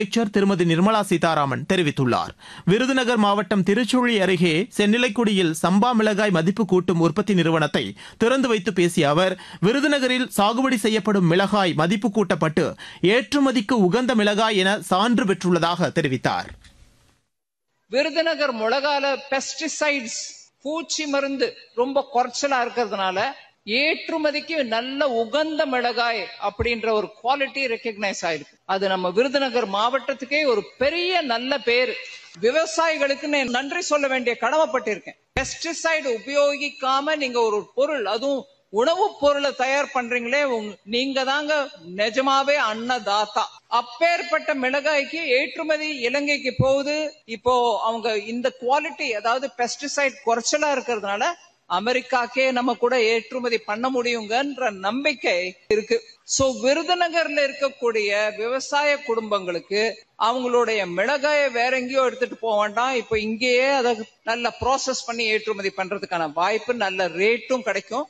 அமைச்சர் திருமதி நிர்மலா சீதாராமன் தெரிவித்துள்ளார் விருதுநகர் மாவட்டம் திருச்சுழி அருகே சென்னிலைக்குடியில் சம்பா மிளகாய் மதிப்பு கூட்டும் உற்பத்தி நிறுவனத்தை திறந்து வைத்து பேசிய அவர் விருதுநகரில் சாகுபடி செய்யப்படும் மிளகாய் மதிப்பு கூட்டப்பட்டு ஏற்றுமதிக்கு உகந்த மிளகாய் என சான்று பெற்றுள்ளதாக தெரிவித்தார் விருதுநகர் மிளகால பெஸ்டிசைட்ஸ் பூச்சி மருந்து ரொம்ப குறைச்சலா இருக்கிறதுனால ஏற்றுமதிக்கு நல்ல உகந்த மிளகாய் அப்படின்ற ஒரு குவாலிட்டி ரெக்கக்னைஸ் ஆயிருக்கு அது நம்ம விருதுநகர் மாவட்டத்துக்கே ஒரு பெரிய நல்ல பேர் விவசாயிகளுக்கு நான் நன்றி சொல்ல வேண்டிய கடமைப்பட்டிருக்கேன் பெஸ்டிசைடு உபயோகிக்காம நீங்க ஒரு பொருள் அதுவும் உணவுப் பொருளை தயார் பண்றீங்களே உங்க- நீங்க தாங்க நிஜமாவே அன்னதாத்தா அப்பேற்பட்ட மிளகாய்க்கு ஏற்றுமதி இலங்கைக்கு போகுது இப்போ அவங்க இந்த குவாலிட்டி அதாவது பெஸ்டிசைட் குறைச்சலா இருக்கிறதுனால அமெரிக்காக்கே நம்ம கூட ஏற்றுமதி பண்ண முடியுங்கன்ற நம்பிக்கை இருக்கு சோ விருதுநகர்ல இருக்கக்கூடிய விவசாய குடும்பங்களுக்கு அவங்களுடைய மிளகாயை வேற எங்கேயோ எடுத்துட்டு போக வேண்டாம் இப்ப இங்கேயே அதை நல்ல ப்ராசஸ் பண்ணி ஏற்றுமதி பண்றதுக்கான வாய்ப்பு நல்ல ரேட்டும் கிடைக்கும்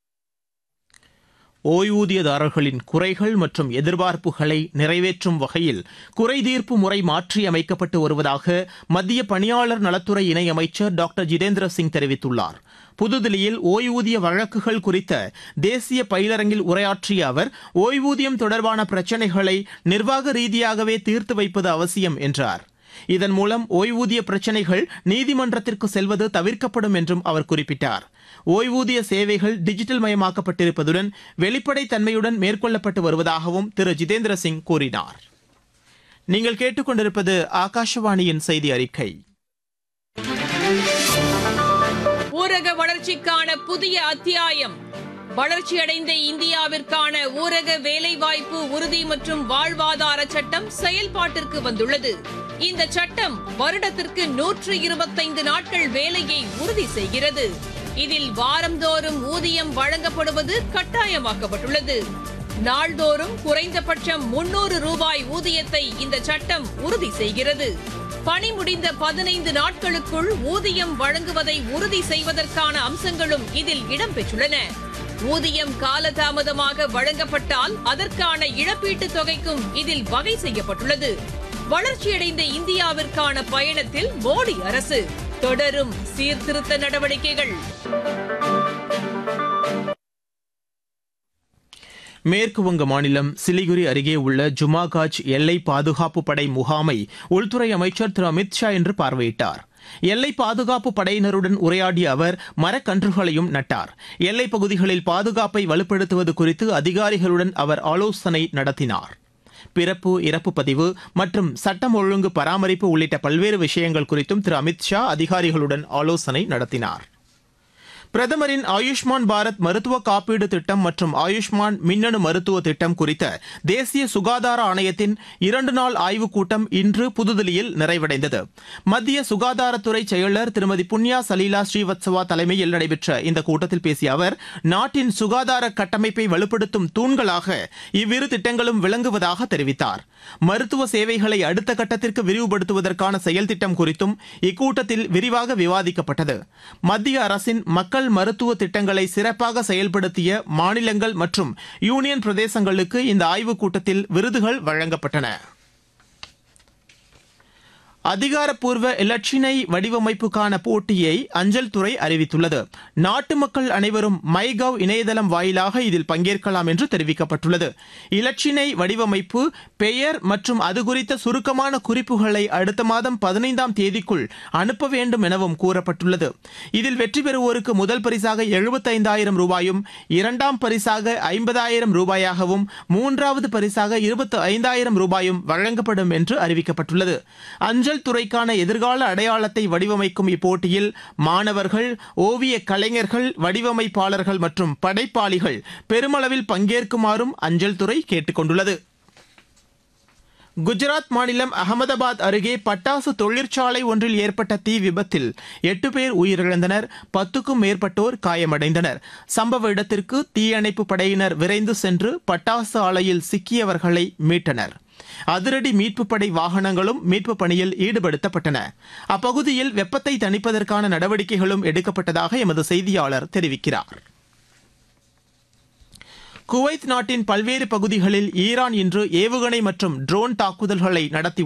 ஓய்வூதியதாரர்களின் குறைகள் மற்றும் எதிர்பார்ப்புகளை நிறைவேற்றும் வகையில் குறைதீர்ப்பு முறை மாற்றியமைக்கப்பட்டு வருவதாக மத்திய பணியாளர் நலத்துறை இணையமைச்சர் டாக்டர் ஜிதேந்திர சிங் தெரிவித்துள்ளார் புதுதில்லியில் ஓய்வூதிய வழக்குகள் குறித்த தேசிய பயிலரங்கில் உரையாற்றிய அவர் ஓய்வூதியம் தொடர்பான பிரச்சினைகளை நிர்வாக ரீதியாகவே தீர்த்து வைப்பது அவசியம் என்றார் இதன் மூலம் ஓய்வூதிய பிரச்சினைகள் நீதிமன்றத்திற்கு செல்வது தவிர்க்கப்படும் என்றும் அவர் குறிப்பிட்டார் ஓய்வூதிய சேவைகள் டிஜிட்டல் மயமாக்கப்பட்டிருப்பதுடன் வெளிப்படைத் தன்மையுடன் மேற்கொள்ளப்பட்டு வருவதாகவும் திரு ஜிதேந்திர சிங் கூறினார் நீங்கள் கேட்டுக்கொண்டிருப்பது ஆகாஷவாணியின் செய்தி அறிக்கை ஊரக வளர்ச்சிக்கான புதிய அத்தியாயம் வளர்ச்சியடைந்த இந்தியாவிற்கான ஊரக வேலைவாய்ப்பு உறுதி மற்றும் வாழ்வாதார சட்டம் செயல்பாட்டிற்கு வந்துள்ளது இந்த சட்டம் வருடத்திற்கு நூற்று இருபத்தைந்து நாட்கள் வேலையை உறுதி செய்கிறது இதில் வாரந்தோறும் ஊதியம் வழங்கப்படுவது கட்டாயமாக்கப்பட்டுள்ளது நாள்தோறும் குறைந்தபட்சம் முன்னூறு ரூபாய் ஊதியத்தை இந்த சட்டம் உறுதி செய்கிறது பணி முடிந்த பதினைந்து நாட்களுக்குள் ஊதியம் வழங்குவதை உறுதி செய்வதற்கான அம்சங்களும் இதில் இடம்பெற்றுள்ளன ஊதியம் காலதாமதமாக வழங்கப்பட்டால் அதற்கான இழப்பீட்டுத் தொகைக்கும் இதில் வகை செய்யப்பட்டுள்ளது வளர்ச்சியடைந்த இந்தியாவிற்கான பயணத்தில் மோடி அரசு தொடரும் சீர்திருத்த நடவடிக்கைகள் மேற்கு வங்க மாநிலம் சிலிகுரி அருகே உள்ள ஜுமாகாஜ் எல்லை பாதுகாப்பு படை முகாமை உள்துறை அமைச்சர் திரு அமித் ஷா இன்று பார்வையிட்டார் எல்லை பாதுகாப்பு படையினருடன் உரையாடிய அவர் மரக்கன்றுகளையும் நட்டார் எல்லைப் பகுதிகளில் பாதுகாப்பை வலுப்படுத்துவது குறித்து அதிகாரிகளுடன் அவர் ஆலோசனை நடத்தினார் பிறப்பு இறப்பு பதிவு மற்றும் சட்டம் ஒழுங்கு பராமரிப்பு உள்ளிட்ட பல்வேறு விஷயங்கள் குறித்தும் திரு அமித் ஷா அதிகாரிகளுடன் ஆலோசனை நடத்தினார் பிரதமரின் ஆயுஷ்மான் பாரத் மருத்துவ காப்பீடு திட்டம் மற்றும் ஆயுஷ்மான் மின்னணு மருத்துவ திட்டம் குறித்த தேசிய சுகாதார ஆணையத்தின் இரண்டு நாள் ஆய்வுக் கூட்டம் இன்று புதுதில்லியில் நிறைவடைந்தது மத்திய சுகாதாரத்துறை செயலர் திருமதி புண்ணியா சலீலா ஸ்ரீவத்சவா தலைமையில் நடைபெற்ற இந்த கூட்டத்தில் பேசிய அவர் நாட்டின் சுகாதார கட்டமைப்பை வலுப்படுத்தும் தூண்களாக இவ்விரு திட்டங்களும் விளங்குவதாக தெரிவித்தார் மருத்துவ சேவைகளை அடுத்த கட்டத்திற்கு விரிவுபடுத்துவதற்கான செயல் திட்டம் குறித்தும் இக்கூட்டத்தில் விரிவாக விவாதிக்கப்பட்டது மத்திய அரசின் மக்கள் மருத்துவ திட்டங்களை சிறப்பாக செயல்படுத்திய மாநிலங்கள் மற்றும் யூனியன் பிரதேசங்களுக்கு இந்த ஆய்வுக் கூட்டத்தில் விருதுகள் வழங்கப்பட்டன அதிகாரப்பூர்வ இலட்சினை வடிவமைப்புக்கான போட்டியை அஞ்சல் துறை அறிவித்துள்ளது நாட்டு மக்கள் அனைவரும் மை கவ் இணையதளம் வாயிலாக இதில் பங்கேற்கலாம் என்று தெரிவிக்கப்பட்டுள்ளது இலட்சினை வடிவமைப்பு பெயர் மற்றும் அது குறித்த சுருக்கமான குறிப்புகளை அடுத்த மாதம் பதினைந்தாம் தேதிக்குள் அனுப்ப வேண்டும் எனவும் கூறப்பட்டுள்ளது இதில் வெற்றி பெறுவோருக்கு முதல் பரிசாக எழுபத்தைந்தாயிரம் ரூபாயும் இரண்டாம் பரிசாக ஐம்பதாயிரம் ரூபாயாகவும் மூன்றாவது பரிசாக இருபத்தி ஐந்தாயிரம் ரூபாயும் வழங்கப்படும் என்று அறிவிக்கப்பட்டுள்ளது அஞ்சல் துறைக்கான எதிர்கால அடையாளத்தை வடிவமைக்கும் இப்போட்டியில் மாணவர்கள் ஓவிய கலைஞர்கள் வடிவமைப்பாளர்கள் மற்றும் படைப்பாளிகள் பெருமளவில் பங்கேற்குமாறும் அஞ்சல் துறை கேட்டுக் கொண்டுள்ளது குஜராத் மாநிலம் அகமதாபாத் அருகே பட்டாசு தொழிற்சாலை ஒன்றில் ஏற்பட்ட தீ விபத்தில் எட்டு பேர் உயிரிழந்தனர் பத்துக்கும் மேற்பட்டோர் காயமடைந்தனர் சம்பவ இடத்திற்கு தீயணைப்பு படையினர் விரைந்து சென்று பட்டாசு ஆலையில் சிக்கியவர்களை மீட்டனர் அதிரடி மீட்புப் படை வாகனங்களும் மீட்புப் பணியில் ஈடுபடுத்தப்பட்டன அப்பகுதியில் வெப்பத்தை தணிப்பதற்கான நடவடிக்கைகளும் எடுக்கப்பட்டதாக எமது செய்தியாளர் தெரிவிக்கிறார் குவைத் நாட்டின் பல்வேறு பகுதிகளில் ஈரான் இன்று ஏவுகணை மற்றும் ட்ரோன் தாக்குதல்களை நடத்தி